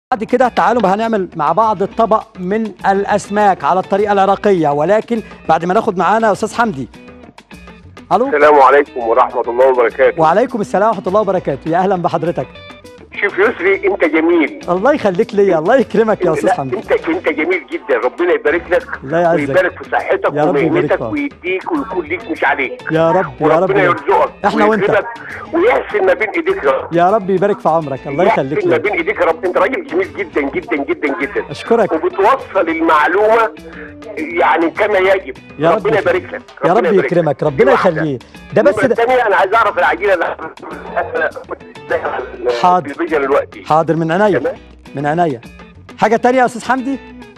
بعد كده تعالوا بقى هنعمل مع بعض الطبق من الاسماك على الطريقه العراقيه ولكن بعد ما ناخد معانا استاذ حمدي الو السلام عليكم ورحمة الله وبركاته وعليكم السلام ورحمه الله وبركاته يا اهلا بحضرتك شوف يسري انت جميل الله يخليك ليا الله يكرمك يا استاذ لا حمدي انت انت جميل جدا ربنا يبارك لك الله يعزك. ويبارك في صحتك يا رب يبارك ومهنتك فيك. ويديك ويكون ليك مش عليك يا رب يا رب وربنا يرزقك احنا وانت. ويكرمك ويحسن ما بين ايديك يا رب يا رب يبارك في عمرك الله يخليك يحسن ما ليا بين ايديك يا رب انت راجل جميل جدا جدا جدا جدا اشكرك وبتوصل المعلومة يعني كما يجب يا رب ربنا يبارك لك يا رب يبارك يكرمك لك. ربنا دي واحدة. يخليه ده بس النمرة ده الثانية انا عايز اعرف العجينة اللي ازاي على حاضر. التلفزيون دلوقتي حاضر من عينيا تمام من عينيا حاجه تانية يا استاذ حمدي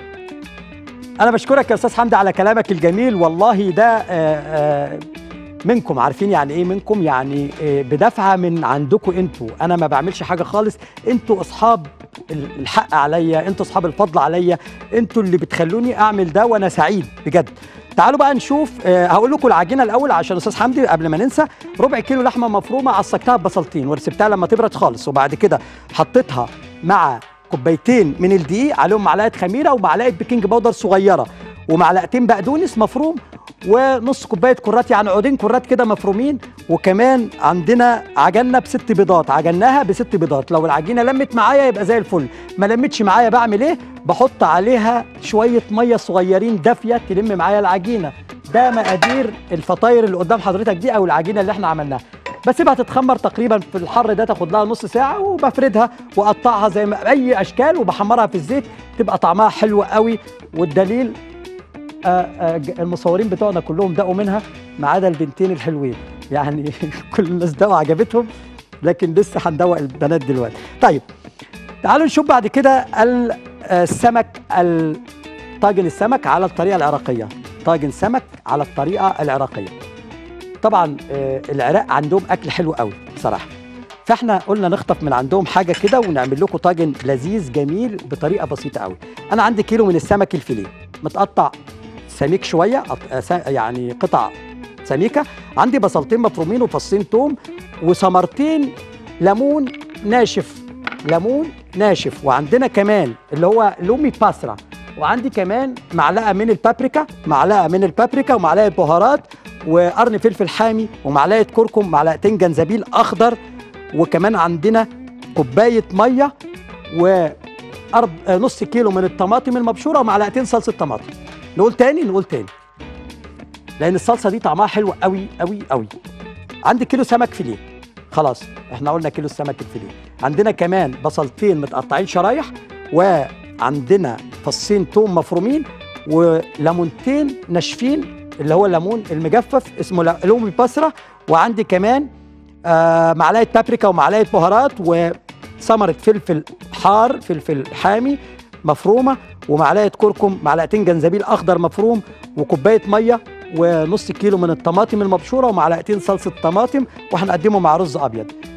انا بشكرك يا استاذ حمدي على كلامك الجميل والله ده آه، آه، منكم عارفين يعني ايه منكم يعني آه، بدفعه من عندكم انتوا انا ما بعملش حاجه خالص انتوا اصحاب ال- الحق عليا انتوا اصحاب الفضل عليا انتوا اللي بتخلوني اعمل ده وانا سعيد بجد تعالوا بقى نشوف آه، هقول لكم العجينه الاول عشان استاذ حمدي قبل ما ننسى ربع كيلو لحمه مفرومه عصقتها ببصلتين وسبتها لما تبرد خالص وبعد كده حطيتها مع كوبايتين من الدقيق عليهم معلقه خميره ومعلقه بيكنج باودر صغيره ومعلقتين بقدونس مفروم ونص كوبايه كرات يعني عودين كرات كده مفرومين وكمان عندنا عجنه بست بيضات عجناها بست بيضات لو العجينه لمت معايا يبقى زي الفل ما لمتش معايا بعمل ايه بحط عليها شويه ميه صغيرين دافيه تلم معايا العجينه ده مقادير الفطاير اللي قدام حضرتك دي او العجينه اللي احنا عملناها بسيبها تتخمر تقريبا في الحر ده تاخد لها نص ساعه وبفردها واقطعها زي ما اي اشكال وبحمرها في الزيت تبقى طعمها حلو قوي والدليل آه، آه، ج- المصورين بتوعنا كلهم دقوا منها ما عدا البنتين الحلوين يعني كل الناس دقوا عجبتهم لكن لسه هندوق البنات دلوقتي طيب تعالوا نشوف بعد كده ال- آه، السمك ال- طاجن السمك على الطريقه العراقيه طاجن سمك على الطريقه العراقيه طبعا آه، العراق عندهم اكل حلو قوي بصراحه فاحنا قلنا نخطف من عندهم حاجه كده ونعمل لكم طاجن لذيذ جميل بطريقه بسيطه قوي انا عندي كيلو من السمك الفيليه متقطع سميك شويه قط- آه، سا- يعني قطع سميكه عندي بصلتين مفرومين وفصين توم وثمرتين ليمون ناشف ليمون ناشف وعندنا كمان اللي هو لومي باسرا وعندي كمان معلقه من البابريكا معلقه من البابريكا ومعلقه بهارات وقرن فلفل حامي ومعلقه كركم معلقتين جنزبيل اخضر وكمان عندنا كوبايه ميه وأرب... آه، نص كيلو من الطماطم المبشوره ومعلقتين صلصه طماطم نقول تاني نقول تاني لان الصلصه دي طعمها حلو قوي قوي قوي عندي كيلو سمك فيليه خلاص احنا قلنا كيلو السمك الفيليه عندنا كمان بصلتين متقطعين شرايح وعندنا فصين توم مفرومين وليمونتين ناشفين اللي هو الليمون المجفف اسمه لا- لومي باسرا وعندي كمان آه معلقه بابريكا ومعلقه بهارات وثمره فلفل حار فلفل حامي مفرومه ومعلقه كركم معلقتين جنزبيل اخضر مفروم وكوبايه ميه ونص كيلو من الطماطم المبشوره ومعلقتين صلصه طماطم وهنقدمه مع رز ابيض